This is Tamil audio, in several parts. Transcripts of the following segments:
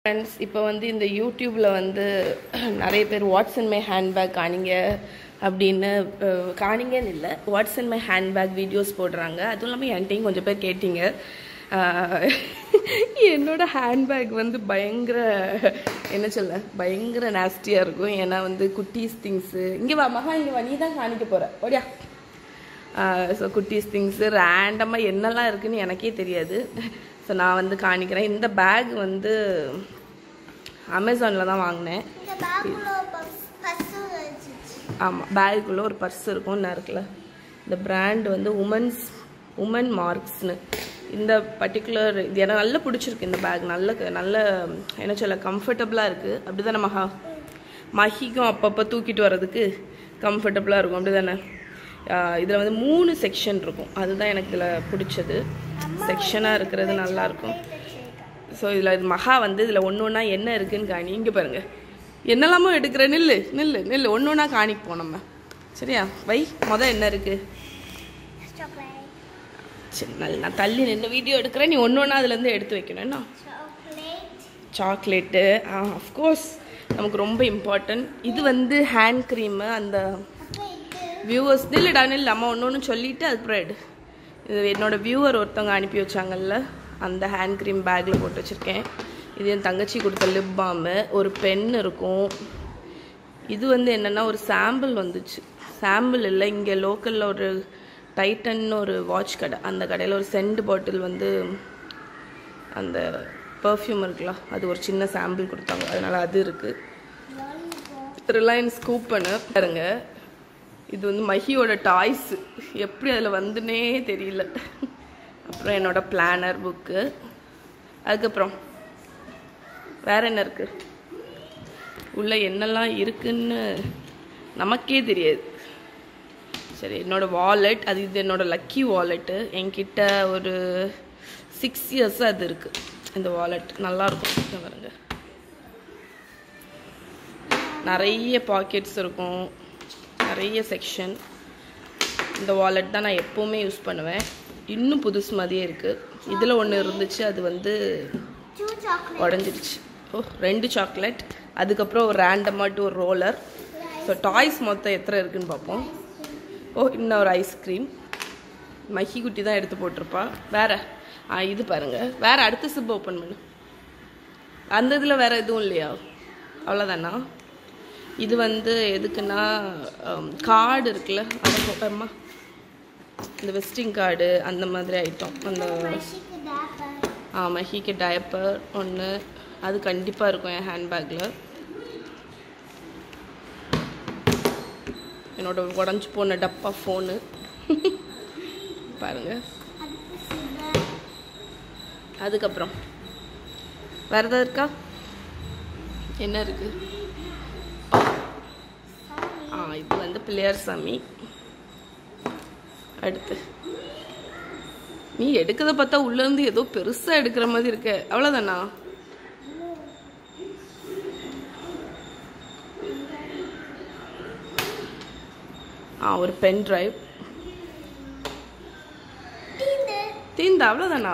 ஃப்ரெண்ட்ஸ் இப்போ வந்து இந்த யூடியூப்பில் வந்து நிறைய பேர் வாட்ஸ் அண்ட் மை ஹேண்ட்பேக் காணிங்க அப்படின்னு அஹ், காணிங்கன்னு இல்லை what's and my handbag videos போடுறாங்க அதுவும் இல்லாமல் என்கிட்டையும் கொஞ்சம் பேர் கேட்டீங்க அஹ், என்னோட ஹேண்ட்பேக் வந்து பயங்கர என்ன சொல்ல பயங்கர நாஸ்டியாக இருக்கும் ஏன்னா வந்து குட்டீஸ் திங்ஸு இங்கே வா மகா இங்கே வா நீ தான் காணிக்க போகிற ஓடியா ஸோ குட்டீஸ் திங்ஸு ரேண்டமாக என்னெல்லாம் இருக்குன்னு எனக்கே தெரியாது ஸோ நான் வந்து காணிக்கிறேன் இந்த பேக் வந்து அமேசானில் தான் வாங்கினேன் இந்த பேக்குள்ள பர்ஸ் வச்சிச்சு ஆமாம் பேக்குள்ளே ஒரு பர்ஸ் இருக்கும் என்ன இருக்குல்ல இந்த பிராண்ட் வந்து உமன்ஸ் உமன் மார்க்ஸ்னு இந்த பர்டிகுலர் இது எனக்கு நல்லா பிடிச்சிருக்கு இந்த பேக் நல்ல நல்ல என்ன சொல்ல கம்ஃபர்டபுளாக இருக்குது அப்படி தானே மகா மஹிக்கும் அப்பப்போ தூக்கிட்டு வர்றதுக்கு கம்ஃபர்டபுளாக இருக்கும் அப்படி தானே இதில் வந்து மூணு செக்ஷன் இருக்கும் அதுதான் எனக்கு இதில் பிடிச்சது செக்ஷனாக இருக்கிறது நல்லாயிருக்கும் ஸோ இதில் இது மகா வந்து இதில் ஒன்று ஒன்றா என்ன இருக்குன்னு காணி இங்கே பாருங்க என்னெல்லாமோ எடுக்கிற நில்லு நில்லு நில்லு ஒன்று ஒன்றா காணிப்போம் நம்ம சரியா வை மொதல் என்ன இருக்குது சாக்லேட் சரி நல்ல நான் தள்ளி நின்று வீடியோ எடுக்கிறேன் நீ ஒன்று ஒன்றா அதுலேருந்து எடுத்து வைக்கணும் என்ன சாக்லேட் சாக்லேட்டு ஆ அஃப்கோர்ஸ் நமக்கு ரொம்ப இம்பார்ட்டன்ட் இது வந்து ஹேண்ட் க்ரீமு அந்த அப்போ இது வியூவர்ஸ் நில்லுடா நில்லு அம்மா ஒன்று ஒன்று சொல்லிவிட்டு அதுக்கப்புறம் எடு இது என்னோட வியூவர் ஒருத்தவங்க அனுப்பி வச்சாங்கல்ல அந்த ஹேண்ட் க்ரீம் பேக்கில் போட்டு வச்சுருக்கேன் இது என் தங்கச்சி கொடுத்த லிப் பாமு ஒரு பென் இருக்கும் இது வந்து என்னென்னா ஒரு சாம்பிள் வந்துச்சு சாம்பிள் இல்லை இங்கே லோக்கலில் ஒரு டைட்டன் ஒரு வாட்ச் கடை அந்த கடையில் ஒரு சென்ட் பாட்டில் வந்து அந்த பர்ஃப்யூம் இருக்குல்ல அது ஒரு சின்ன சாம்பிள் கொடுத்தாங்க அதனால அது இருக்குது லாலிபாப் ரிலையன்ஸ் கூப்பனு பாருங்க இது வந்து மஹியோட டாய்ஸ் எப்படி அதில் வந்துனே தெரியல அப்புறம் என்னோட பிளானர் புக்கு அதுக்கப்புறம் வேற என்ன இருக்கு உள்ள என்னெல்லாம் இருக்குன்னு நமக்கே தெரியாது சரி என்னோட வாலெட் அது இது என்னோட லக்கி வாலெட்டு என்கிட்ட ஒரு சிக்ஸ் இயர்ஸ் அது இருக்கு இந்த வாலெட் நல்லா இருக்கும் இங்க பாருங்க நிறைய பாக்கெட்ஸ் இருக்கும் நிறைய செக்ஷன் இந்த வாலெட் தான் நான் எப்போவுமே யூஸ் பண்ணுவேன் இன்னும் புதுசு மாதிரியே இருக்குது இதில் ஒன்று இருந்துச்சு அது வந்து டூ சாக்லேட் உடஞ்சிருச்சு ஓ ரெண்டு சாக்லேட் அதுக்கப்புறம் ஒரு ரேண்டமாட்டு ஒரு ரோலர் ஸோ டாய்ஸ் மொத்தம் எத்தனை இருக்குன்னு பார்ப்போம் ஓ இன்னும் ஒரு ஐஸ்கிரீம் மஹி குட்டி தான் எடுத்து போட்டிருப்பா வேற ஆ இது பாருங்க வேற அடுத்த சிப் ஓப்பன் பண்ணு அந்த இதில் வேற எதுவும் இல்லையா அவ்வளோதானா இது வந்து எதுக்குன்னா கார்டு இருக்குல்ல அதை அம்மா இந்த விசிட்டிங் கார்டு அந்த மாதிரி ஐட்டம் அந்த மஷிக்கு டேப்பர் ஆ மஹிக்கு டயப்பர் ஒன்று அது கண்டிப்பாக இருக்கும் என் ஹேண்ட்பேக்கில் என்னோட உடஞ்சி போன டப்பா ஃபோனு பாருங்க அதுக்கு சிதர் அதுக்கப்புறம் வேறு ஏதாவது இருக்கா என்ன இருக்கு ஆ இது வந்து பிள்ளையார் சாமி அடுத்து நீ எடுக்கிறத பார்த்தா உள்ள இருந்து ஏதோ பெருசா எடுக்கிற மாதிரி இருக்க அவ்வளவுதானா ஆ ஒரு பென் டிரைவ் தீந்து தீந்தா அவ்வளோதானா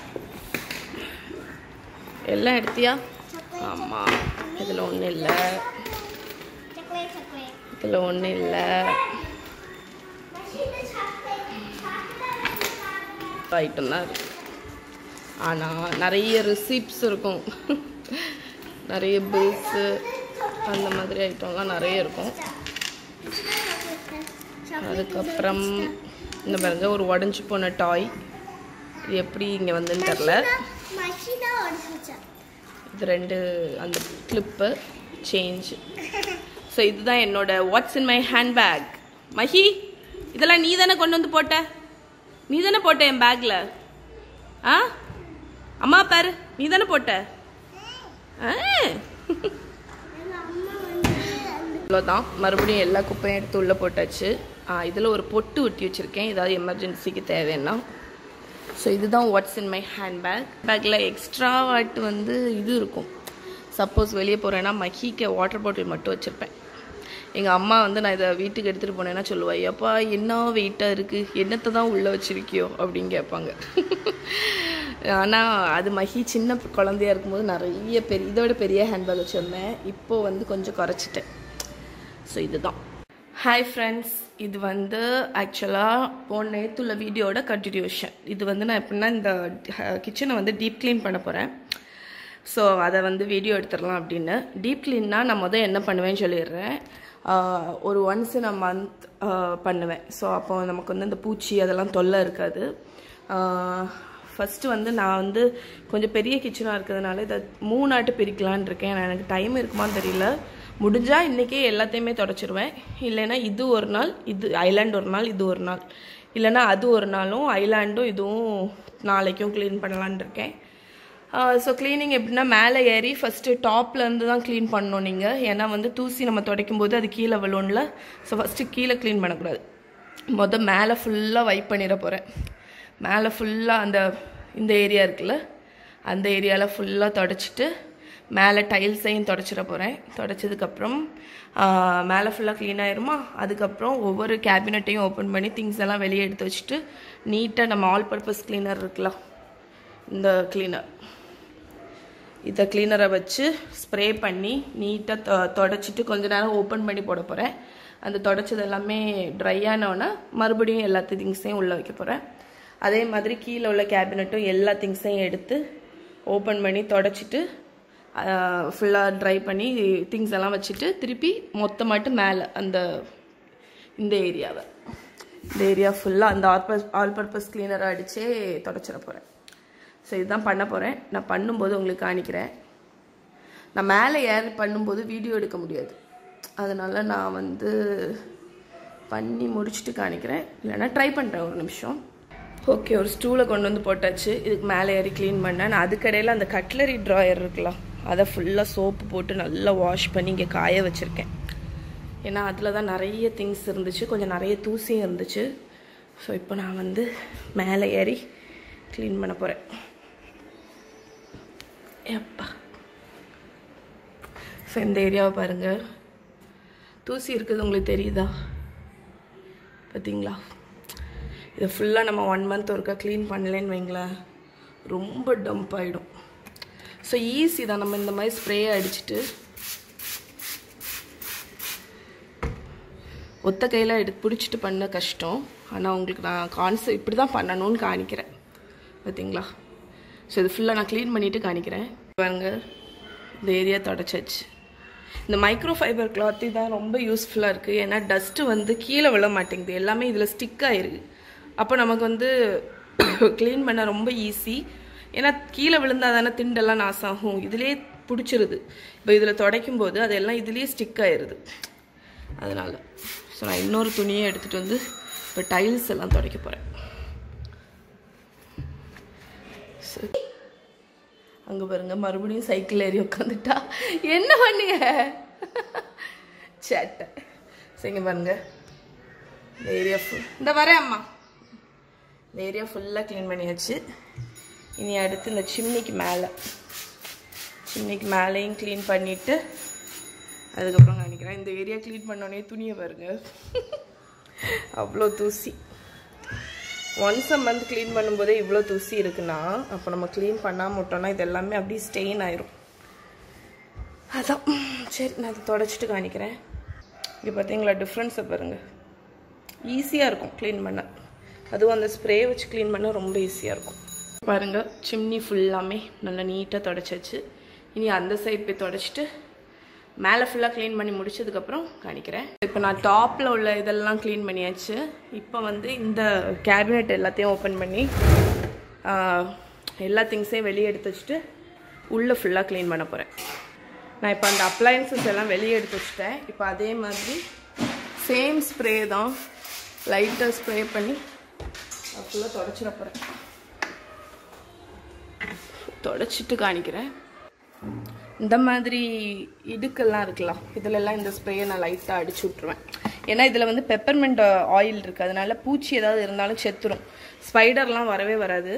எல்லாம் எடுத்தியா ஆமா இதில் ஒன்றும் இல்லை சாக்லேட் சாக்லேட் இதில் ஒன்றும் இல்லை மஷிக்கு சாக்லேட் சாக்லேட் ஐட்டம் தான் இருக்கு ஆனால் நிறைய ரிசிப்ட்ஸ் இருக்கும் நிறைய பில்ஸு அந்த மாதிரி ஐட்டம்லாம் நிறைய இருக்கும் அதுக்கப்புறம் இந்த பாருங்க ஒரு உடஞ்சி போன டாய் இது எப்படி இங்கே வந்துன்னு தெரில மஷி தான் உடச்சிச்சா இது ரெண்டு அந்த கிளிப்பு சேஞ்ச் ஸோ இதுதான் என்னோட what's in my handbag Mahi இதெல்லாம் நீ தானே கொண்டு வந்து போட்ட நீ தானே போட்ட என் பேக்கில் ஆ அம்மா பாரு நீ தானே போட்ட ஆ எங்க அம்மா வந்து அந்த அவ்வளோதான் மறுபடியும் எல்லா குப்பையும் எடுத்து உள்ளே போட்டாச்சு இதில் ஒரு பொட்டு ஒட்டி வச்சுருக்கேன் ஏதாவது எமர்ஜென்சிக்கு தேவைன்னா ஸோ இதுதான் வாட்ஸ் இன் மை ஹேண்ட்பேக் பேக்கில் எக்ஸ்ட்ரா வாட் வந்து இது இருக்கும் சப்போஸ் வெளியே போகிறேன்னா மஹிக்க வாட்டர் பாட்டில் மட்டும் வச்சுருப்பேன் எங்கள் அம்மா வந்து நான் இதை வீட்டுக்கு எடுத்துகிட்டு போனேன்னா சொல்லுவா எப்பா என்ன வெயிட்டாக இருக்குது என்னத்தை தான் உள்ளே வச்சிருக்கியோ அப்படின்னு கேட்பாங்க ஆனால் அது மஹி சின்ன குழந்தையா இருக்கும்போது நிறைய பெரிய இதை விட பெரிய ஹேண்ட்பேக் வச்சுருந்தேன் இப்போது வந்து கொஞ்சம் குறைச்சிட்டேன் ஸோ இதுதான் ஹாய் ஃப்ரெண்ட்ஸ் இது வந்து ஆக்சுவலாக போன நேற்றுள்ள வீடியோட கண்டினியூஷன் இது வந்து நான் எப்படின்னா இந்த கிச்சனை வந்து டீப் க்ளீன் பண்ண போகிறேன் ஸோ அதை வந்து வீடியோ எடுத்துடலாம் அப்படின்னு டீப் க்ளீன்னா நான் முதல் என்ன பண்ணுவேன்னு சொல்லிடுறேன் ஆஹ் ஒரு ஒன்ஸ் நான் மந்த் பண்ணுவேன் ஸோ அப்போ நமக்கு வந்து இந்த பூச்சி அதெல்லாம் தொல்லை இருக்காது ஃபஸ்ட்டு வந்து நான் வந்து கொஞ்சம் பெரிய கிச்சனாக இருக்கிறதுனால இதை மூணாட்டு பிரிக்கலான்னு இருக்கேன் நான் எனக்கு டைம் இருக்குமான்னு தெரியல முடிஞ்சால் இன்றைக்கே எல்லாத்தையுமே தொடச்சிருவேன் இல்லைன்னா இது ஒரு நாள் இது ஐலாண்ட் ஒரு நாள் இது ஒரு நாள் இல்லைன்னா அது ஒரு நாளும் ஐலாண்டும் இதுவும் நாளைக்கும் க்ளீன் பண்ணலான்னு இருக்கேன் ஸோ க்ளீனிங் எப்படின்னா மேலே ஏறி ஃபஸ்ட்டு டாப்லேருந்து தான் க்ளீன் பண்ணணும் நீங்கள் ஏன்னா வந்து தூசி நம்ம துடைக்கும் போது அது கீழே விழும்ல ஸோ ஃபஸ்ட்டு கீழே க்ளீன் பண்ணக்கூடாது மொதல் மேலே ஃபுல்லாக வைப் பண்ணிட போகிறேன் மேலே ஃபுல்லாக அந்த இந்த ஏரியா இருக்குல்ல அந்த ஏரியாவில் ஃபுல்லாக தொடச்சிட்டு மேலே டைல்ஸையும் தொடச்சிட போகிறேன் தொடச்சதுக்கப்புறம் மேலே ஃபுல்லாக க்ளீன் ஆயிருமா அதுக்கப்புறம் ஒவ்வொரு கேபினட்டையும் ஓப்பன் பண்ணி திங்ஸ் எல்லாம் வெளியே எடுத்து வச்சுட்டு நீட்டாக நம்ம ஆல் பர்பஸ் க்ளீனர் இருக்கலாம் இந்த க்ளீனர் இதை க்ளீனரை வச்சு ஸ்ப்ரே பண்ணி நீட்டாக தொடச்சிட்டு கொஞ்ச நேரம் ஓப்பன் பண்ணி போட போகிறேன் அந்த தொடச்சது எல்லாமே ட்ரை ஆனவுடனே மறுபடியும் எல்லா திங்ஸையும் உள்ளே வைக்க போகிறேன் அதே மாதிரி கீழே உள்ள கேபினட்டும் எல்லா திங்ஸையும் எடுத்து ஓப்பன் பண்ணி தொடச்சிட்டு ஃபுல்லாக ட்ரை பண்ணி திங்ஸ் எல்லாம் வச்சுட்டு திருப்பி மொத்தமாட்டு மேலே அந்த இந்த ஏரியாவை இந்த ஏரியா ஃபுல்லாக அந்த ஆல் பர்பஸ் ஆல் பர்பஸ் கிளீனரை அடித்தே தொடச்சிட போகிறேன் ஸோ இதுதான் பண்ண போகிறேன் நான் பண்ணும்போது உங்களுக்கு காணிக்கிறேன் நான் மேலே ஏர் பண்ணும்போது வீடியோ எடுக்க முடியாது அதனால் நான் வந்து பண்ணி முடிச்சுட்டு காணிக்கிறேன் இல்லைன்னா ட்ரை பண்ணுறேன் ஒரு நிமிஷம் ஓகே ஒரு ஸ்டூலை கொண்டு வந்து போட்டாச்சு இதுக்கு மேலே ஏறி க்ளீன் பண்ணேன் நான் அதுக்கடையில் அந்த கட்லரி ட்ராயர் இருக்கலாம் அதை ஃபுல்லாக சோப்பு போட்டு நல்லா வாஷ் பண்ணி இங்கே காய வச்சுருக்கேன் ஏன்னா அதில் தான் நிறைய திங்ஸ் இருந்துச்சு கொஞ்சம் நிறைய தூசியும் இருந்துச்சு ஸோ இப்போ நான் வந்து மேலே ஏறி க்ளீன் பண்ண போகிறேன் எப்பா ஸோ இந்த ஏரியாவை பாருங்கள் தூசி இருக்குது உங்களுக்கு தெரியுதா பார்த்தீங்களா இதை ஃபுல்லாக நம்ம ஒன் மந்த் ஒருக்கா க்ளீன் பண்ணலேன்னு வைங்களேன் ரொம்ப டம்ப் ஆகிடும் ஸோ ஈஸி தான் நம்ம இந்த மாதிரி ஸ்ப்ரே அடிச்சுட்டு ஒத்த கையில் எடு பிடிச்சிட்டு பண்ண கஷ்டம் ஆனால் உங்களுக்கு நான் கான்செப்ட் இப்படி தான் பண்ணணும்னு காணிக்கிறேன் பார்த்தீங்களா ஸோ இது ஃபுல்லாக நான் க்ளீன் பண்ணிவிட்டு காணிக்கிறேன் பாருங்க இந்த ஏரியா தொடச்சாச்சு இந்த மைக்ரோ ஃபைபர் கிளாத்து தான் ரொம்ப யூஸ்ஃபுல்லாக இருக்குது ஏன்னா டஸ்ட்டு வந்து கீழே விழ மாட்டேங்குது எல்லாமே இதில் ஸ்டிக் ஆயிருக்கு அப்போ நமக்கு வந்து க்ளீன் பண்ண ரொம்ப ஈஸி ஏன்னா கீழே விழுந்தால் தானே திண்டெல்லாம் நாசாகும் இதிலே பிடிச்சிருது இப்போ இதில் துடைக்கும் போது அதெல்லாம் இதுலேயே ஸ்டிக் ஆயிடுது அதனால் ஸோ நான் இன்னொரு துணியை எடுத்துகிட்டு வந்து இப்போ டைல்ஸ் எல்லாம் துடைக்க போகிறேன் அங்கே பாருங்க மறுபடியும் சைக்கிள் ஏறி உட்காந்துட்டா என்ன பண்ணீங்க சேட்டை சரிங்க பாருங்க இந்த ஏரியா ஃபுல் இந்த வரேன் அம்மா இந்த ஏரியா ஃபுல்லாக க்ளீன் பண்ணியாச்சு இனி அடுத்து இந்த சிம்னிக்கு மேலே சிம்னிக்கு மேலேயும் க்ளீன் பண்ணிவிட்டு அதுக்கப்புறம் நினைக்கிறேன் இந்த ஏரியா க்ளீன் பண்ணோடனே துணியை பாருங்க அவ்வளோ தூசி ஒன்ஸ் அ மந்த் க்ளீன் பண்ணும்போதே இவ்வளோ தூசி இருக்குன்னா அப்போ நம்ம க்ளீன் பண்ணாமல் விட்டோம்னா இது எல்லாமே அப்படியே ஸ்டெயின் ஆயிரும் அதான் சரி நான் அதை தொடச்சிட்டு காணிக்கிறேன் இங்கே பார்த்தீங்களா டிஃப்ரென்ஸை பாருங்கள் ஈஸியாக இருக்கும் க்ளீன் பண்ண அதுவும் அந்த ஸ்ப்ரே வச்சு க்ளீன் பண்ண ரொம்ப ஈஸியாக இருக்கும் பாருங்கள் சிம்னி ஃபுல்லாமே நல்லா நீட்டாக தொடச்சாச்சு இனி அந்த சைட் போய் தொடச்சிட்டு மேலே ஃபுல்லாக க்ளீன் பண்ணி முடிச்சதுக்கப்புறம் காணிக்கிறேன் இப்போ நான் டாப்பில் உள்ள இதெல்லாம் க்ளீன் பண்ணியாச்சு இப்போ வந்து இந்த கேபினெட் எல்லாத்தையும் ஓப்பன் பண்ணி ஆஹ், எல்லா திங்ஸையும் வெளியே எடுத்து வச்சுட்டு உள்ளே ஃபுல்லாக க்ளீன் பண்ண போகிறேன் நான் இப்போ அந்த அப்ளையன்சஸ் எல்லாம் வெளியே எடுத்து வச்சுட்டேன் இப்போ அதே மாதிரி சேம் ஸ்ப்ரே தான் லைட்டாக ஸ்ப்ரே பண்ணி ஃபுல்லாக தொடச்சிட போகிறேன் தொடச்சிட்டு காணிக்கிறேன் இந்த மாதிரி இடுக்கெல்லாம் இருக்கலாம் இதிலெல்லாம் இந்த ஸ்ப்ரேயை நான் லைட்டாக அடிச்சு விட்ருவேன் ஏன்னா இதில் வந்து பெப்பர்மெண்ட் ஆயில் இருக்குது அதனால பூச்சி ஏதாவது இருந்தாலும் செத்துரும் ஸ்பைடர்லாம் வரவே வராது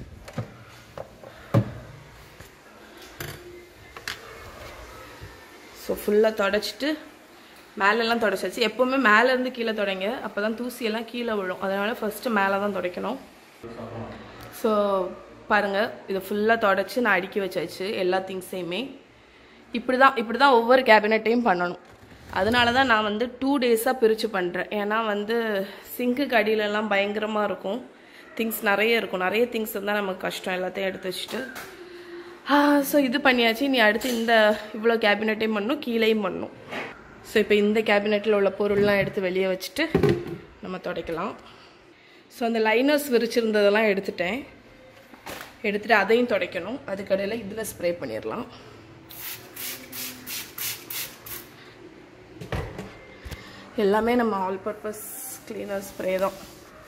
ஸோ ஃபுல்லாக தொடச்சிட்டு மேலெல்லாம் தொடச்சாச்சு எப்போவுமே மேலேருந்து கீழே தொடங்க அப்போ தான் தூசியெல்லாம் கீழே விழும் அதனால் ஃபஸ்ட்டு மேலே தான் துடைக்கணும் ஸோ பாருங்கள் இதை ஃபுல்லாக தொடச்சி நான் அடுக்கி வச்சாச்சு எல்லா திங்ஸையுமே இப்படி தான் இப்படி தான் ஒவ்வொரு கேபினட்டையும் பண்ணணும் அதனால தான் நான் வந்து டூ டேஸாக பிரித்து பண்ணுறேன் ஏன்னா வந்து சிங்க்குக்கு அடியிலலாம் பயங்கரமாக இருக்கும் திங்ஸ் நிறைய இருக்கும் நிறைய திங்ஸ் இருந்தால் நமக்கு கஷ்டம் எல்லாத்தையும் எடுத்து வச்சுட்டு ஸோ இது பண்ணியாச்சு நீ அடுத்து இந்த இவ்வளோ கேபினட்டையும் பண்ணணும் கீழேயும் பண்ணணும் ஸோ இப்போ இந்த கேபினெட்டில் உள்ள பொருள்லாம் எடுத்து வெளியே வச்சுட்டு நம்ம துடைக்கலாம் ஸோ அந்த லைனர்ஸ் விரிச்சிருந்ததெல்லாம் எடுத்துட்டேன் எடுத்துட்டு அதையும் துடைக்கணும் அதுக்கடையில் இதில் ஸ்ப்ரே பண்ணிடலாம் எல்லாமே நம்ம ஆல் பர்பஸ் கிளீனர் ஸ்ப்ரே தான்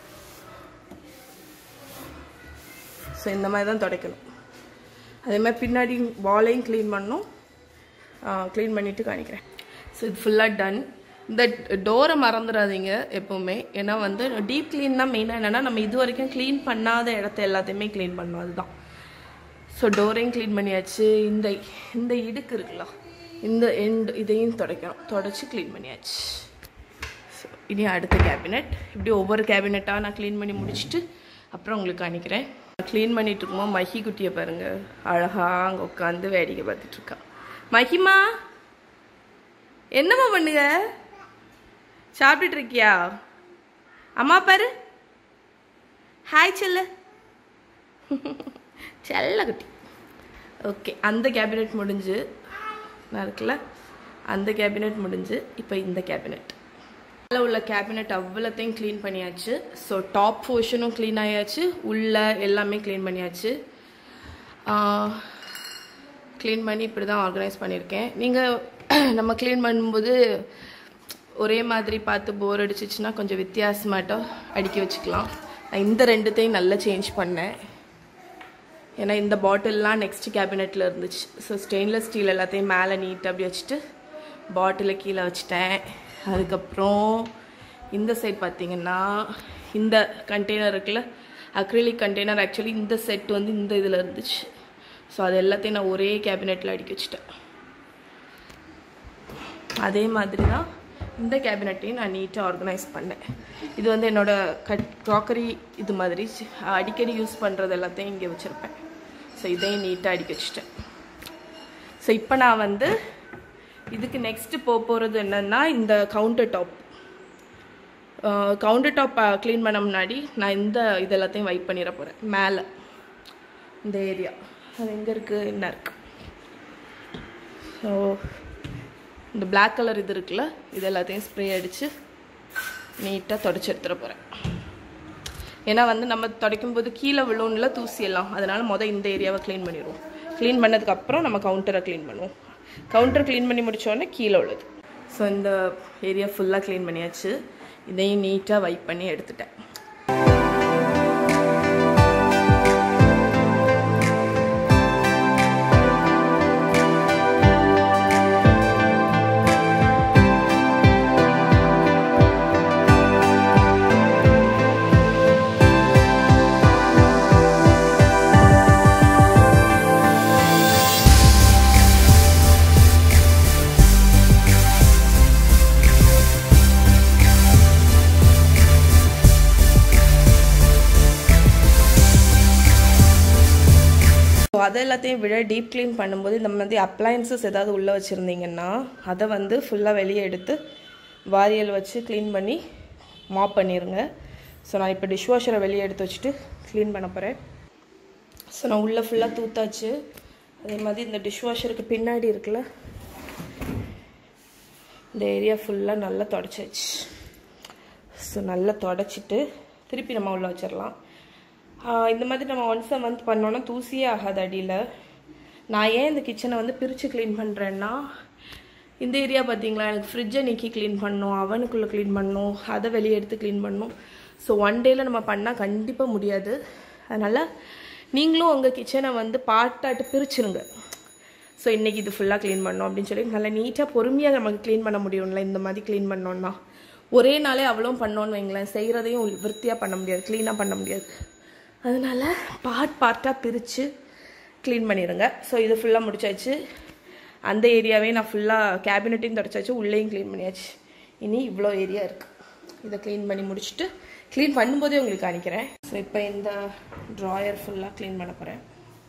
ஸோ இந்த மாதிரி தான் துடைக்கணும் அதே மாதிரி பின்னாடி வாலையும் க்ளீன் பண்ணணும் க்ளீன் பண்ணிவிட்டு காணிக்கிறேன் ஸோ இது ஃபுல்லாக டன் இந்த டோரை மறந்துடாதீங்க எப்போவுமே ஏன்னா வந்து டீப் க்ளீன்னா மெயினாக என்னென்னா நம்ம இது வரைக்கும் க்ளீன் பண்ணாத இடத்த எல்லாத்தையுமே க்ளீன் பண்ணணும் அதுதான் ஸோ டோரையும் க்ளீன் பண்ணியாச்சு இந்த இந்த இடுக்கு இருக்குல்ல இந்த எண்ட் இதையும் துடைக்கணும் தொடச்சி க்ளீன் பண்ணியாச்சு ஸோ இனி அடுத்த கேபினெட் இப்படி ஒவ்வொரு கேபினெட்டாக நான் க்ளீன் பண்ணி முடிச்சுட்டு அப்புறம் உங்களுக்கு காணிக்கிறேன் க்ளீன் பண்ணிட்டு இருக்கும்போது மஹி குட்டியை பாருங்க அழகா அங்கே உட்காந்து வேடிக்கை பார்த்துட்டு இருக்கா மஹிமா என்னம்மா பண்ணுங்க சாப்பிட்டுட்டு இருக்கியா அம்மா பாரு ஹாய் செல்ல செல்ல குட்டி ஓகே அந்த கேபினெட் முடிஞ்சு நான் இருக்குல்ல அந்த கேபினெட் முடிஞ்சு இப்போ இந்த கேபினெட் மேலே உள்ள கேபினெட் அவ்வளோத்தையும் க்ளீன் பண்ணியாச்சு ஸோ டாப் போர்ஷனும் க்ளீன் ஆயாச்சு உள்ள எல்லாமே க்ளீன் பண்ணியாச்சு க்ளீன் பண்ணி இப்படி தான் ஆர்கனைஸ் பண்ணியிருக்கேன் நீங்கள் நம்ம க்ளீன் பண்ணும்போது ஒரே மாதிரி பார்த்து போர் அடிச்சிச்சுன்னா கொஞ்சம் வித்தியாசமாட்டம் அடுக்கி வச்சுக்கலாம் நான் இந்த ரெண்டுத்தையும் நல்லா சேஞ்ச் பண்ணேன் ஏன்னா இந்த பாட்டில்லாம் நெக்ஸ்ட் கேபினெட்டில் இருந்துச்சு ஸோ ஸ்டெயின்லெஸ் ஸ்டீல் எல்லாத்தையும் மேலே நீட்டாக அப்படி வச்சுட்டு பாட்டிலை கீழே வச்சுட்டேன் அதுக்கப்புறம் இந்த சைட் பார்த்தீங்கன்னா இந்த கண்டெய்னர் இருக்குல்ல அக்ரிலிக் கண்டெய்னர் ஆக்சுவலி இந்த செட் வந்து இந்த இதில் இருந்துச்சு ஸோ அது எல்லாத்தையும் நான் ஒரே கேபினெட்டில் அடுக்கி வச்சுட்டேன் அதே மாதிரி தான் இந்த கேபினட்டையும் நான் நீட்டாக ஆர்கனைஸ் பண்ணேன் இது வந்து என்னோட கட் க்ராக்கரி இது மாதிரி அடிக்கடி யூஸ் பண்ணுறது எல்லாத்தையும் இங்கே வச்சுருப்பேன் ஸோ இதையும் நீட்டாக அடுக்கி வச்சுட்டேன் ஸோ இப்போ நான் வந்து இதுக்கு நெக்ஸ்ட்டு போக போகிறது என்னென்னா இந்த counter top counter top clean பண்ண முன்னாடி நான் இந்த இது எல்லாத்தையும் வைப் பண்ணிட போகிறேன் மேலே இந்த ஏரியா அது எங்கே இருக்குது என்ன இருக்குது ஸோ இந்த பிளாக் கலர் இது இருக்குல்ல இது எல்லாத்தையும் ஸ்ப்ரே அடித்து நீட்டாக தொடச்சி எடுத்துட போகிறேன் ஏன்னா வந்து நம்ம துடைக்கும் போது கீழே விழுவும்ல தூசி எல்லாம் அதனால் மொதல் இந்த ஏரியாவை க்ளீன் பண்ணிடுவோம் க்ளீன் பண்ணதுக்கப்புறம் நம்ம கவுண்டரை க்ளீன் பண்ணுவோம் கவுண்டர் க்ளீன் பண்ணி முடித்தோடனே கீழே உள்ளது ஸோ இந்த ஏரியா ஃபுல்லாக க்ளீன் பண்ணியாச்சு இதையும் நீட்டாக வைப் பண்ணி எடுத்துட்டேன் ஸோ அதை எல்லாத்தையும் விட டீப் க்ளீன் பண்ணும்போது இந்த மாதிரி அப்ளையன்சஸ் ஏதாவது உள்ளே வச்சுருந்தீங்கன்னா அதை வந்து ஃபுல்லாக வெளியே எடுத்து வாரியல் வச்சு க்ளீன் பண்ணி மாப் பண்ணிடுங்க ஸோ நான் இப்போ டிஷ்வாஷரை வெளியே எடுத்து வச்சுட்டு க்ளீன் பண்ண போகிறேன் ஸோ நான் உள்ளே ஃபுல்லாக தூத்தாச்சு அதே மாதிரி இந்த டிஷ்வாஷருக்கு பின்னாடி இருக்குல்ல இந்த ஏரியா ஃபுல்லாக நல்லா தொடச்சாச்சு ஸோ நல்லா தொடச்சிட்டு திருப்பி நம்ம உள்ளே வச்சிடலாம் ஆஹ் இந்த மாதிரி நம்ம ஒன்ஸ் அ மந்த் பண்ணோன்னா தூசியே ஆகாது அடியில் நான் ஏன் இந்த கிச்சனை வந்து பிரித்து க்ளீன் பண்ணுறேன்னா இந்த ஏரியா பார்த்தீங்களா எனக்கு ஃப்ரிட்ஜை நீக்கி க்ளீன் பண்ணணும் அவனுக்குள்ளே க்ளீன் பண்ணணும் அதை வெளியே எடுத்து க்ளீன் பண்ணணும் ஸோ ஒன் டேயில் நம்ம பண்ணால் கண்டிப்பாக முடியாது அதனால் நீங்களும் உங்கள் கிச்சனை வந்து பார்ட்டாட்டு பிரிச்சுருங்க ஸோ இன்றைக்கி இது ஃபுல்லாக க்ளீன் பண்ணோம் அப்படின்னு சொல்லி நல்லா நீட்டாக பொறுமையாக நமக்கு க்ளீன் பண்ண முடியும்ல இந்த மாதிரி க்ளீன் பண்ணோன்னா ஒரே நாளே அவ்வளோ பண்ணோன்னு வைங்களேன் செய்கிறதையும் விருத்தியாக பண்ண முடியாது க்ளீனாக பண்ண முடியாது அதனால் பார்ட் பார்ட்டாக பிரித்து க்ளீன் பண்ணிடுங்க ஸோ இது ஃபுல்லாக முடிச்சாச்சு அந்த ஏரியாவே நான் ஃபுல்லாக கேபினட்டையும் தொடச்சாச்சு உள்ளேயும் க்ளீன் பண்ணியாச்சு இனி இவ்வளோ ஏரியா இருக்குது இதை க்ளீன் பண்ணி முடிச்சுட்டு க்ளீன் பண்ணும்போதே உங்களுக்கு காணிக்கிறேன் ஸோ இப்போ இந்த ட்ராயர் ஃபுல்லாக க்ளீன் பண்ண போகிறேன்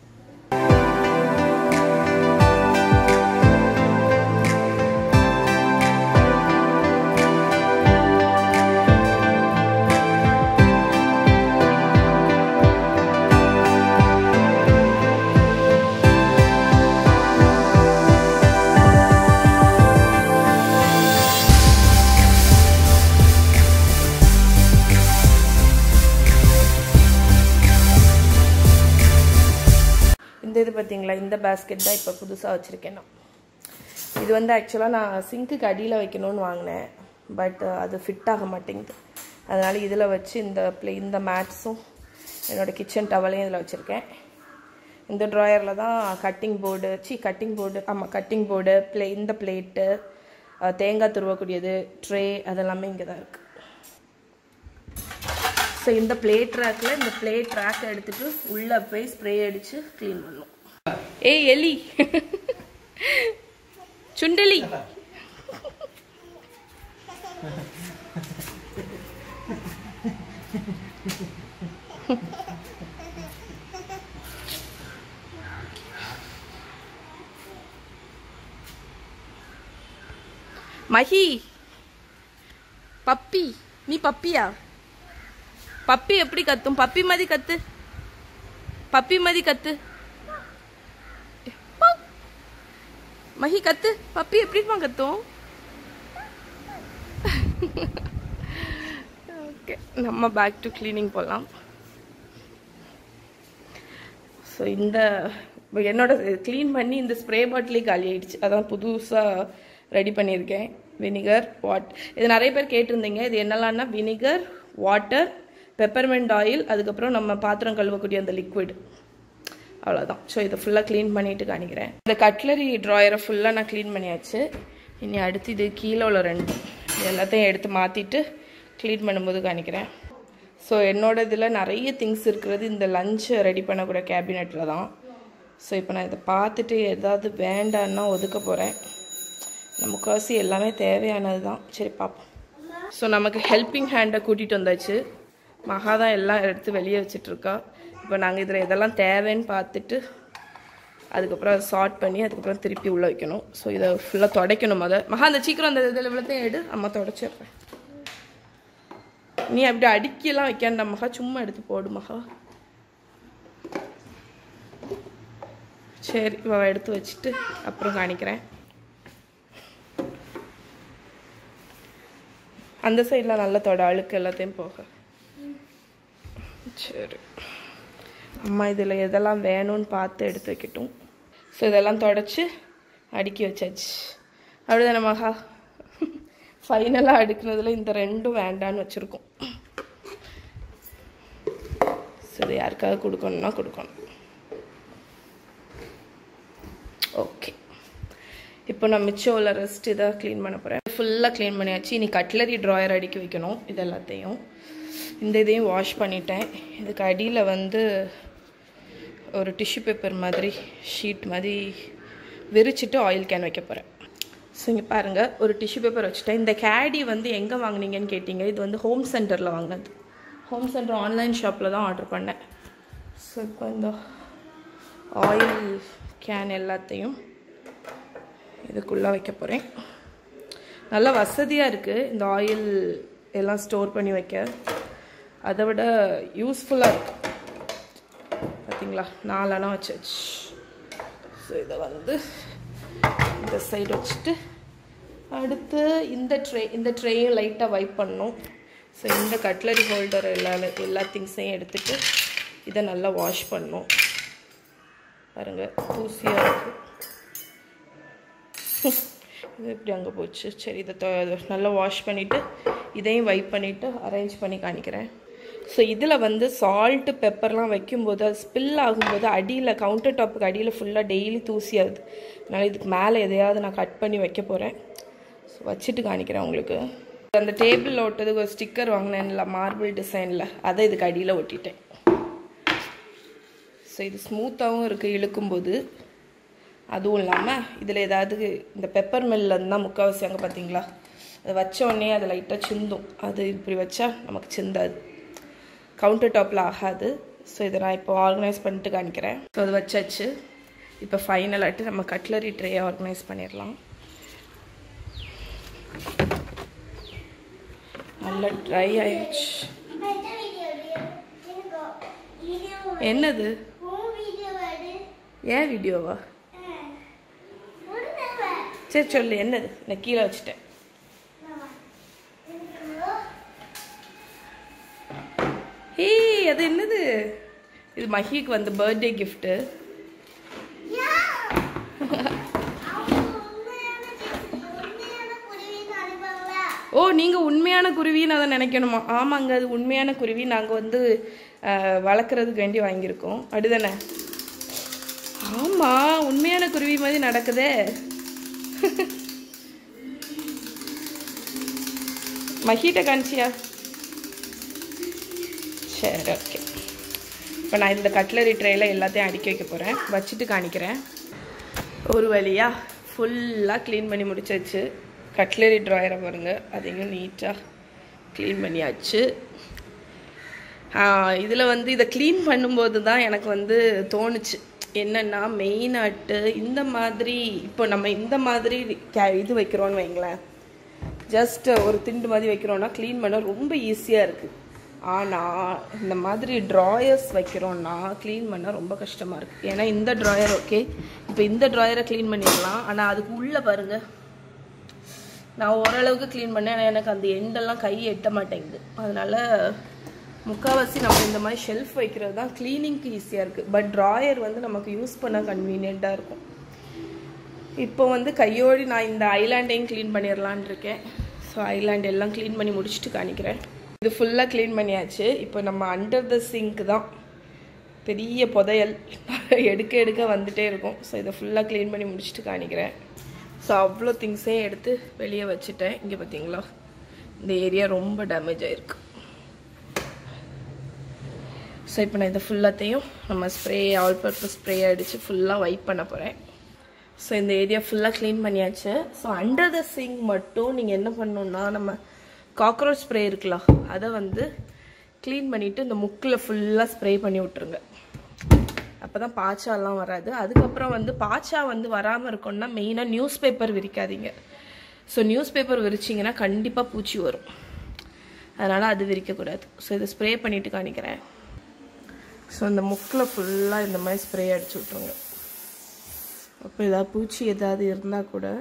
இந்த இது பார்த்தீங்களா இந்த பேஸ்கெட் தான் இப்போ புதுசாக வச்சுருக்கேன் நான் இது வந்து ஆக்சுவலாக நான் சிங்க்குக்கு அடியில் வைக்கணும்னு வாங்கினேன் பட் அது ஃபிட் ஆக மாட்டேங்குது அதனால் இதில் வச்சு இந்த ப்ளே இந்த மேட்ஸும் என்னோடய கிச்சன் டவலையும் இதில் வச்சுருக்கேன் இந்த ட்ராயரில் தான் கட்டிங் போர்டு சி கட்டிங் போர்டு ஆமாம் கட்டிங் போர்டு ப்ளே இந்த பிளேட்டு தேங்காய் துருவக்கூடியது ட்ரே அதெல்லாமே இங்கே தான் இருக்குது ஸோ இந்த பிளேட் ட்ராக்கில் இந்த பிளேட் ட்ராக்கை எடுத்துட்டு உள்ளே போய் ஸ்ப்ரே அடித்து க்ளீன் பண்ணும் ஏய் எலி சுண்டலி மஹி பப்பி நீ பப்பியா பப்பி எப்படி கத்தும் பப்பி மாதிரி கத்து பப்பி மாதிரி கத்து பா. மஹி கத்து பப்பி எப்படிமா கத்தும் ஓகே நம்ம பேக் டு க்ளீனிங் போகலாம் ஸோ இந்த இப்ப என்னோட க்ளீன் பண்ணி இந்த ஸ்ப்ரே பாட்டிலே காலி ஆயிடுச்சு அதான் புதுசாக ரெடி பண்ணியிருக்கேன் வினிகர் வாட் இது நிறைய பேர் கேட்டிருந்தீங்க இது என்னலாம்னா வினிகர் வாட்டர் பெப்பர்மெண்ட் ஆயில் அதுக்கப்புறம் நம்ம பாத்திரம் கழுவக்கூடிய அந்த லிக்விட் அவ்வளோதான் ஸோ இதை ஃபுல்லாக க்ளீன் பண்ணிட்டு காணிக்கிறேன் இந்த கட்லரி ட்ராயரை ஃபுல்லாக நான் க்ளீன் பண்ணியாச்சு இனி அடுத்து இது கீழே உள்ள ரெண்டு இது எல்லாத்தையும் எடுத்து மாற்றிட்டு க்ளீன் பண்ணும்போது காணிக்கிறேன் ஸோ என்னோட இதில் நிறைய திங்ஸ் இருக்கிறது இந்த லஞ்சை ரெடி பண்ணக்கூடிய கேபினெட்டில் தான் ஸோ இப்போ நான் இதை பார்த்துட்டு ஏதாவது வேண்டான்னா ஒதுக்க போகிறேன் முக்கால்வாசி எல்லாமே தேவையானது தான் சரி பார்ப்போம் ஸோ நமக்கு ஹெல்பிங் ஹேண்டை கூட்டிகிட்டு வந்தாச்சு மகா தான் எல்லாம் எடுத்து வெளியே வச்சிட்ருக்கா இப்போ நாங்கள் இதில் எதெல்லாம் தேவைன்னு பார்த்துட்டு அதுக்கப்புறம் அதை சார்ட் பண்ணி அதுக்கப்புறம் திருப்பி உள்ளே வைக்கணும் ஸோ இதை ஃபுல்லாக துடைக்கணும் அதை மகா அந்த சீக்கிரம் அந்த இதில் இவ்வளோத்தையும் எடு அம்மா தொடச்சிடுறேன் நீ அப்படி அடுக்கியெல்லாம் வைக்காண்டா மகா சும்மா எடுத்து போடு மகா சரி இவ எடுத்து வச்சுட்டு அப்புறம் காணிக்கிறேன் அந்த சைடில் நல்ல தொட அழுக்கு எல்லாத்தையும் போக சரி அம்மா இதில் எதெல்லாம் வேணும்னு பார்த்து எடுத்து வைக்கட்டும் ஸோ இதெல்லாம் தொடச்சி அடுக்கி வச்சாச்சு அப்படிதானே மகா ஃபைனலாக அடுக்குனதில் இந்த ரெண்டும் வேண்டான்னு வச்சுருக்கோம் ஸோ இது யாருக்காவது கொடுக்கணும்னா கொடுக்கணும் ஓகே இப்போ நான் மிச்சம் உள்ள ரெஸ்ட் இதை க்ளீன் பண்ண போகிறேன் ஃபுல்லாக க்ளீன் பண்ணியாச்சு இனி கட்லரி ட்ராயர் அடுக்கி வைக்கணும் இது எல்லாத்தையும் இந்த இதையும் வாஷ் பண்ணிட்டேன் இதுக்கு அடியில் வந்து ஒரு டிஷ்யூ பேப்பர் மாதிரி ஷீட் மாதிரி விரிச்சிட்டு ஆயில் கேன் வைக்க போகிறேன் ஸோ இங்கே பாருங்கள் ஒரு டிஷ்யூ பேப்பர் வச்சுட்டேன் இந்த கேடி வந்து எங்கே வாங்குனீங்கன்னு கேட்டிங்க இது வந்து ஹோம் சென்டரில் வாங்கினது ஹோம் சென்டர் ஆன்லைன் ஷாப்பில் தான் ஆர்டர் பண்ணேன் ஸோ இப்போ இந்த ஆயில் கேன் எல்லாத்தையும் இதுக்குள்ளே வைக்க போகிறேன் நல்ல வசதியாக இருக்குது இந்த ஆயில் எல்லாம் ஸ்டோர் பண்ணி வைக்க அதை விட யூஸ்ஃபுல்லாக இருக்கு பார்த்தீங்களா நாலெண்ணம் வச்சாச்சு ஸோ இதை வந்து இந்த சைடு வச்சுட்டு அடுத்து இந்த ட்ரே இந்த ட்ரேயும் லைட்டாக வைப் பண்ணணும் ஸோ இந்த கட்லரி ஹோல்டர் எல்லா எல்லா திங்ஸையும் எடுத்துட்டு இதை நல்லா வாஷ் பண்ணணும் பாருங்கள் தூசியாக இருக்குது இது எப்படி அங்கே போச்சு சரி இதை தொ- நல்லா வாஷ் பண்ணிவிட்டு இதையும் வைப் பண்ணிவிட்டு அரேஞ்ச் பண்ணி காணிக்கிறேன் ஸோ இதில் வந்து சால்ட்டு பெப்பர்லாம் வைக்கும்போது அது ஸ்பில் ஆகும்போது அடியில் கவுண்டர் டாப்புக்கு அடியில் ஃபுல்லாக டெய்லி தூசியாகுது அதனால் இதுக்கு மேலே எதையாவது நான் கட் பண்ணி வைக்க போகிறேன் ஸோ வச்சுட்டு காணிக்கிறேன் உங்களுக்கு அந்த டேபிளில் ஒட்டதுக்கு ஒரு ஸ்டிக்கர் வாங்கினேன்ல மார்பிள் டிசைனில் அதை இதுக்கு அடியில் ஒட்டிட்டேன் ஸோ இது ஸ்மூத்தாகவும் இருக்குது இழுக்கும்போது அதுவும் இல்லாமல் இதில் ஏதாவது இந்த பெப்பர் மில்ல இருந்தால் முக்கால்வாசி அங்கே பார்த்தீங்களா அதை வச்ச உடனே அது லைட்டாக சிந்தும் அது இப்படி வச்சா நமக்கு சிந்தாது கவுண்டர் டாப்பில் ஆகாது ஸோ இதை நான் இப்போ ஆர்கனைஸ் பண்ணிட்டு காணிக்கிறேன் ஸோ அது வச்சாச்சு இப்போ ஃபைனலாட்டு நம்ம கட்லரி ட்ரேயை ஆர்கனைஸ் பண்ணிடலாம் நல்லா ட்ரை ஆயிடுச்சு இந்த வீடியோ எனக்கு வீடியோ என்னது உன் வீடியோ எடு ஏன் வீடியோவா ஒரு தடவை சரி சொல்லு என்னது நான் கீழே வச்சுட்டேன் ஏய் அது என்னது இது மஹிக்கு வந்து பர்த்டே கிஃப்ட்டு ஓ நீங்கள் உண்மையான குருவின்னு அதை நினைக்கணுமா ஆமாங்க அது உண்மையான குருவி நாங்கள் வந்து அஹ், வளர்க்குறதுக்கு வேண்டி வாங்கியிருக்கோம் அப்படிதானே ஆமாம் உண்மையான குருவி மாதிரி நடக்குதே மஹிட்ட காமிச்சியா சரி ஓகே இப்போ நான் இந்த கட்லரி ட்ரேயில் எல்லாத்தையும் அடுக்கி வைக்க போகிறேன் வச்சுட்டு காணிக்கிறேன் ஒரு வழியாக ஃபுல்லாக க்ளீன் பண்ணி முடிச்சாச்சு கட்லரி ட்ராயரை பாருங்க அதையும் நீட்டாக க்ளீன் பண்ணியாச்சு இதில் வந்து இதை க்ளீன் பண்ணும்போது தான் எனக்கு வந்து தோணுச்சு என்னென்னா மெயினாட்டு இந்த மாதிரி இப்போ நம்ம இந்த மாதிரி கே இது வைக்கிறோன்னு வைங்களேன் ஜஸ்ட் ஒரு திண்டு மாதிரி வைக்கிறோன்னா க்ளீன் பண்ண ரொம்ப ஈஸியாக இருக்குது ஆனால் இந்த மாதிரி ட்ராயர்ஸ் வைக்கிறோன்னா க்ளீன் பண்ண ரொம்ப கஷ்டமாக இருக்குது ஏன்னா இந்த ட்ராயர் ஓகே இப்போ இந்த ட்ராயரை க்ளீன் பண்ணிடலாம் ஆனால் அதுக்கு உள்ளே பாருங்கள் நான் ஓரளவுக்கு க்ளீன் பண்ணேன் ஆனால் எனக்கு அந்த எண்டெல்லாம் கை எட்ட மாட்டேங்குது அதனால முக்கால்வாசி நம்ம இந்த மாதிரி ஷெல்ஃப் வைக்கிறது தான் க்ளீனிங்க்கு ஈஸியாக இருக்குது பட் ட்ராயர் வந்து நமக்கு யூஸ் பண்ண கன்வீனியண்ட்டாக இருக்கும் இப்போ வந்து கையோடி நான் இந்த ஐலாண்டையும் க்ளீன் பண்ணிடலான் இருக்கேன் ஸோ ஐலாண்ட் எல்லாம் க்ளீன் பண்ணி முடிச்சுட்டு காணிக்கிறேன் இது ஃபுல்லாக க்ளீன் பண்ணியாச்சு இப்போ நம்ம அண்டர் த சிங்க் தான் பெரிய புதையல் எடுக்க எடுக்க வந்துட்டே இருக்கும் ஸோ இதை ஃபுல்லாக க்ளீன் பண்ணி முடிச்சுட்டு காணிக்கிறேன் ஸோ அவ்வளோ திங்ஸையும் எடுத்து வெளியே வச்சுட்டேன் இங்கே பார்த்தீங்களா இந்த ஏரியா ரொம்ப டேமேஜ் ஆயிருக்கு ஸோ இப்போ நான் இதை ஃபுல்லாத்தையும் நம்ம ஸ்ப்ரே ஆல் பர்பஸ் ஸ்ப்ரே அடித்து ஃபுல்லாக வைப் பண்ண போகிறேன் ஸோ இந்த ஏரியா ஃபுல்லாக க்ளீன் பண்ணியாச்சு ஸோ அண்டர் த சிங்க் மட்டும் நீங்கள் என்ன பண்ணணுன்னா நம்ம காக்ரோச் ஸ்ப்ரே இருக்கலாம் அதை வந்து க்ளீன் பண்ணிவிட்டு இந்த முக்கில் ஃபுல்லாக ஸ்ப்ரே பண்ணி விட்ருங்க அப்போ தான் பாச்சாலாம் வராது அதுக்கப்புறம் வந்து பாச்சா வந்து வராமல் இருக்கணும்னா மெயினாக நியூஸ் பேப்பர் விரிக்காதீங்க ஸோ நியூஸ் பேப்பர் விரிச்சிங்கன்னா கண்டிப்பாக பூச்சி வரும் அதனால் அது விரிக்கக்கூடாது ஸோ இதை ஸ்ப்ரே பண்ணிவிட்டு காணிக்கிறேன் ஸோ இந்த முக்கில் ஃபுல்லாக இந்த மாதிரி ஸ்ப்ரே அடிச்சு விட்ருங்க அப்போ ஏதாவது பூச்சி ஏதாவது இருந்தால் கூட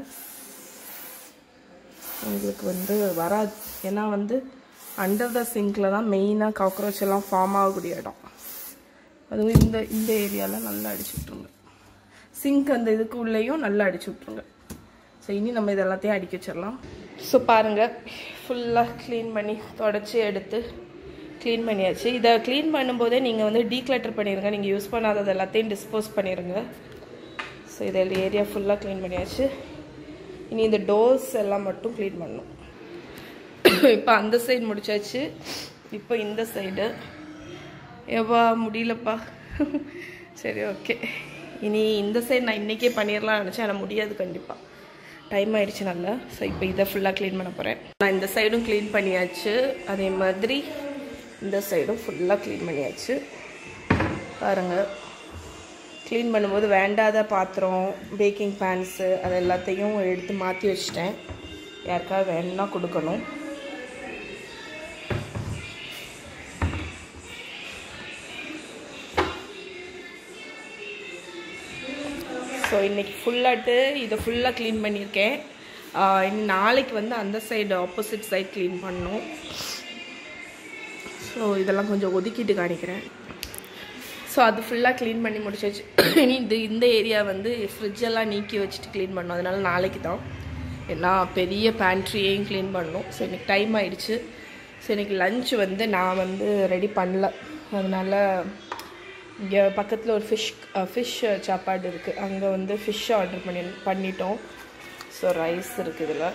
உங்களுக்கு வந்து வராது ஏன்னா வந்து அண்டர் த சிங்கில் தான் மெயினாக காக்ரோச் எல்லாம் ஃபார்ம் ஆகக்கூடிய இடம் அதுவும் இந்த இந்த ஏரியாவில் நல்லா அடிச்சு விட்ருங்க சிங்க் அந்த இதுக்கு உள்ளேயும் நல்லா அடிச்சு விட்ருங்க ஸோ இனி நம்ம இது எல்லாத்தையும் அடிக்க வச்சிடலாம் ஸோ பாருங்கள் ஃபுல்லாக க்ளீன் பண்ணி தொடச்சி எடுத்து க்ளீன் பண்ணியாச்சு இதை க்ளீன் பண்ணும்போதே நீங்கள் வந்து டீக்ளட்டர் பண்ணிடுங்க நீங்கள் யூஸ் பண்ணாதது எல்லாத்தையும் டிஸ்போஸ் பண்ணிடுங்க ஸோ இதை ஏரியா ஃபுல்லாக க்ளீன் பண்ணியாச்சு இனி இந்த டோர்ஸ் எல்லாம் மட்டும் க்ளீன் பண்ணணும் இப்போ அந்த சைடு முடிச்சாச்சு இப்போ இந்த சைடு எவ்வா முடியலப்பா சரி ஓகே இனி இந்த சைடு நான் இன்றைக்கே பண்ணிடலாம்னு நினச்சேன் ஆனால் முடியாது கண்டிப்பாக டைம் ஆயிடுச்சு நல்லா ஸோ இப்போ இதை ஃபுல்லாக க்ளீன் பண்ண போகிறேன் நான் இந்த சைடும் க்ளீன் பண்ணியாச்சு அதே மாதிரி இந்த சைடும் ஃபுல்லாக க்ளீன் பண்ணியாச்சு பாருங்கள் க்ளீன் பண்ணும்போது வேண்டாத பாத்திரம் பேக்கிங் பேன்ஸு அது எல்லாத்தையும் எடுத்து மாற்றி வச்சிட்டேன் யாருக்காவது வேணும்னா கொடுக்கணும் ஸோ இன்றைக்கி ஃபுல்லாட்டு இதை ஃபுல்லாக க்ளீன் பண்ணியிருக்கேன் ஆஹ் இனி நாளைக்கு வந்து அந்த சைடு ஆப்போசிட் சைடு க்ளீன் பண்ணணும் ஸோ இதெல்லாம் கொஞ்சம் ஒதுக்கிட்டு காணிக்கிறேன் ஸோ அது ஃபுல்லாக க்ளீன் பண்ணி முடிச்சாச்சு இனி இந்த இந்த ஏரியா வந்து ஃப்ரிட்ஜெல்லாம் நீக்கி வச்சுட்டு க்ளீன் பண்ணணும் அதனால நாளைக்கு தான் ஏன்னா பெரிய பேண்ட்ரியையும் க்ளீன் பண்ணணும் ஸோ இன்னைக்கு டைம் ஆயிடுச்சு ஸோ இன்னைக்கு லஞ்ச் வந்து நான் வந்து ரெடி பண்ணல அதனால இங்கே பக்கத்தில் ஒரு ஃபிஷ் ஃபிஷ் சாப்பாடு இருக்குது அங்கே வந்து ஃபிஷ் ஆர்டர் பண்ணி பண்ணிட்டோம் ஸோ ரைஸ் இருக்குது இதில்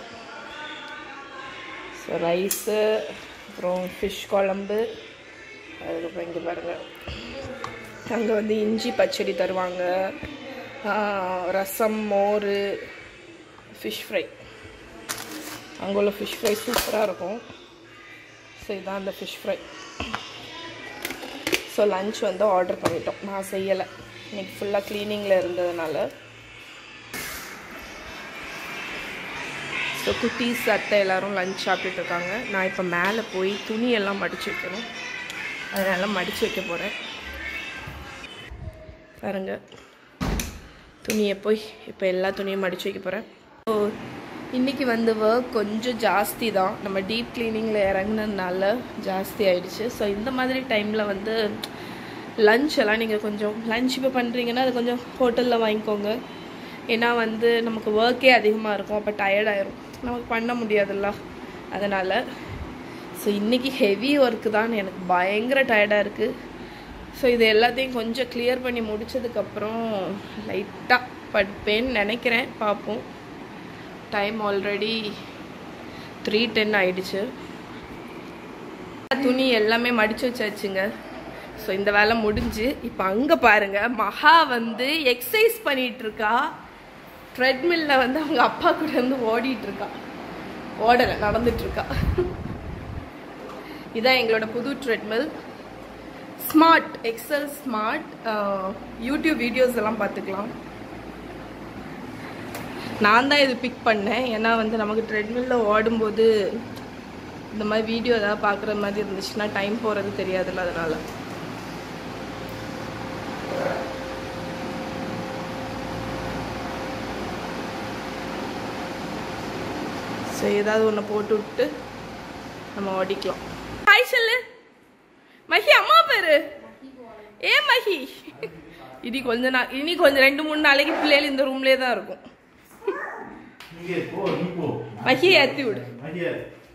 ஸோ ரைஸு அப்புறம் ஃபிஷ் குழம்பு அதுக்கப்புறம் இங்கே பாருங்கள் அங்கே வந்து இஞ்சி பச்சடி தருவாங்க ஆஹ் ரசம் மோர் ஃபிஷ் ஃப்ரை அங்கே உள்ள ஃபிஷ் ஃப்ரை சூப்பராக இருக்கும் ஸோ இதுதான் அந்த ஃபிஷ் ஃப்ரை ஸோ லஞ்ச் வந்து ஆர்டர் பண்ணிட்டோம் நான் செய்யலை இன்னைக்கு ஃபுல்லாக க்ளீனிங்கில் இருந்ததுனால ஸோ குட்டீஸ் அத்தை எல்லாரும் லஞ்ச் சாப்பிட்டுட்டு இருக்காங்க நான் இப்போ மேலே போய் துணியெல்லாம் மடித்து வைக்கணும் அதனால் மடித்து வைக்க போகிறேன் பாருங்க துணியை போய் இப்போ எல்லா துணியும் மடித்து வைக்க போகிறேன் ஸோ இன்றைக்கி வந்து ஒர்க் கொஞ்சம் ஜாஸ்தி தான் நம்ம டீப் க்ளீனிங்கில் இறங்குனதுனால ஜாஸ்தி ஆயிடுச்சு ஸோ இந்த மாதிரி டைமில் வந்து லஞ்ச் எல்லாம் நீங்கள் கொஞ்சம் லஞ்ச் இப்போ பண்ணுறீங்கன்னா அது கொஞ்சம் ஹோட்டலில் வாங்கிக்கோங்க ஏன்னா வந்து நமக்கு ஒர்க்கே அதிகமாக இருக்கும் அப்போ டயர்ட் ஆயிரும் நமக்கு பண்ண முடியாதுல்ல அதனால் ஸோ இன்றைக்கி ஹெவி ஒர்க்கு தான் எனக்கு பயங்கர டயர்டாக இருக்குது ஸோ இது எல்லாத்தையும் கொஞ்சம் கிளியர் பண்ணி முடிச்சதுக்கப்புறம் லைட்டாக படுப்பேன்னு நினைக்கிறேன் பார்ப்போம் டைம் ஆல்ரெடி த்ரீ டென் ஆயிடுச்சு துணி எல்லாமே மடிச்சு வச்சாச்சுங்க ஸோ இந்த வேலை முடிஞ்சு இப்போ அங்கே பாருங்க மகா வந்து எக்ஸசைஸ் பண்ணிட்டு இருக்கா ட்ரெட்மில்ல வந்து அவங்க அப்பா கூட இருந்து ஓடிட்டு இருக்கா ஓடலை நடந்துட்டு இருக்கா இதான் எங்களோட புது treadmill smart excel smart YouTube videos எல்லாம் பார்த்துக்கலாம் நான் தான் இது பிக் பண்ணேன் ஏன்னா வந்து நமக்கு ட்ரெட்மில்ல ஓடும்போது இந்த மாதிரி வீடியோ ஏதாவது பார்க்குற மாதிரி இருந்துச்சுன்னா டைம் போகிறது தெரியாதுல்ல அதனால ஸோ ஏதாவது ஒன்று போட்டு விட்டு நம்ம ஓடிக்கலாம் ஹாய் சொல்லு மஹி அம்மா பேரு ஏ மஹி இனி கொஞ்ச நாள் இனி கொஞ்சம் ரெண்டு மூணு நாளைக்கு பிள்ளைகள் இந்த ரூம்லேயே தான் இருக்கும் இங்கே போ நீ போ மஹியை ஏற்றி விடு மகிய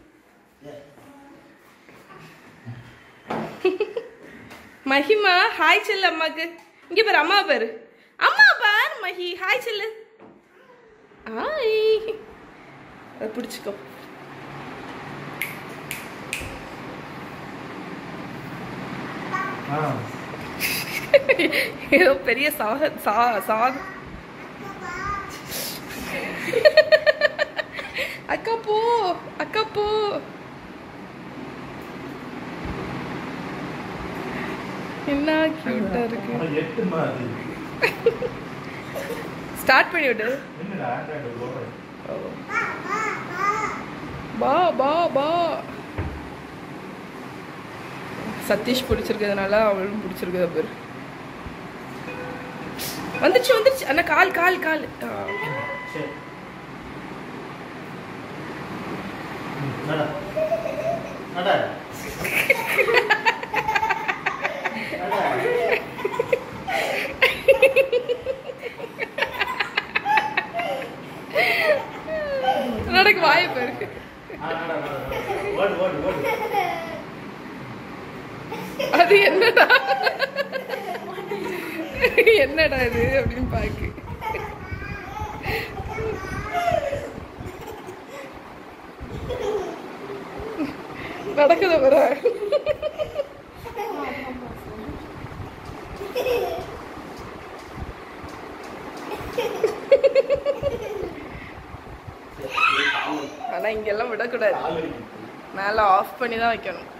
மஹிமா ஹாய் செல்லு அம்மாக்கு இங்க பாரு அம்மா பாரு அம்மா பாரு மஹி ஹாய் செல்லு ஹாய் அதை பிடிச்சிக்கோ ஆ ஏதோ பெரிய சாக சா சாக அக்கா போ அக்கா போ என்ன கியூட்டா இருக்கு அவன் எட்டுமா அது ஸ்டார்ட் பண்ணி விடு என்னடா ஆண்ட்ராய்டு போற பா பா பா சதீஷ் பிடிச்சிருக்கிறதுனால அவளும் பிடிச்சிருக்குது பேர் வந்துச்சு வந்துச்சு அண்ணா கால் கால் கால் ஆ, okay. சரி ம், நட நட நடக்கு வாய பேரு ஆ, நட, நட, நட. ஓடு ஓடு ஓடு அது என்னடா என்னடா இது அப்படின்னு பாக்கு நடக்குது பாரு ஆனா இங்கெல்லாம் விடக்கூடாது கால் வலிக்குது. மேல ஆஃப் பண்ணி தான் வைக்கணும்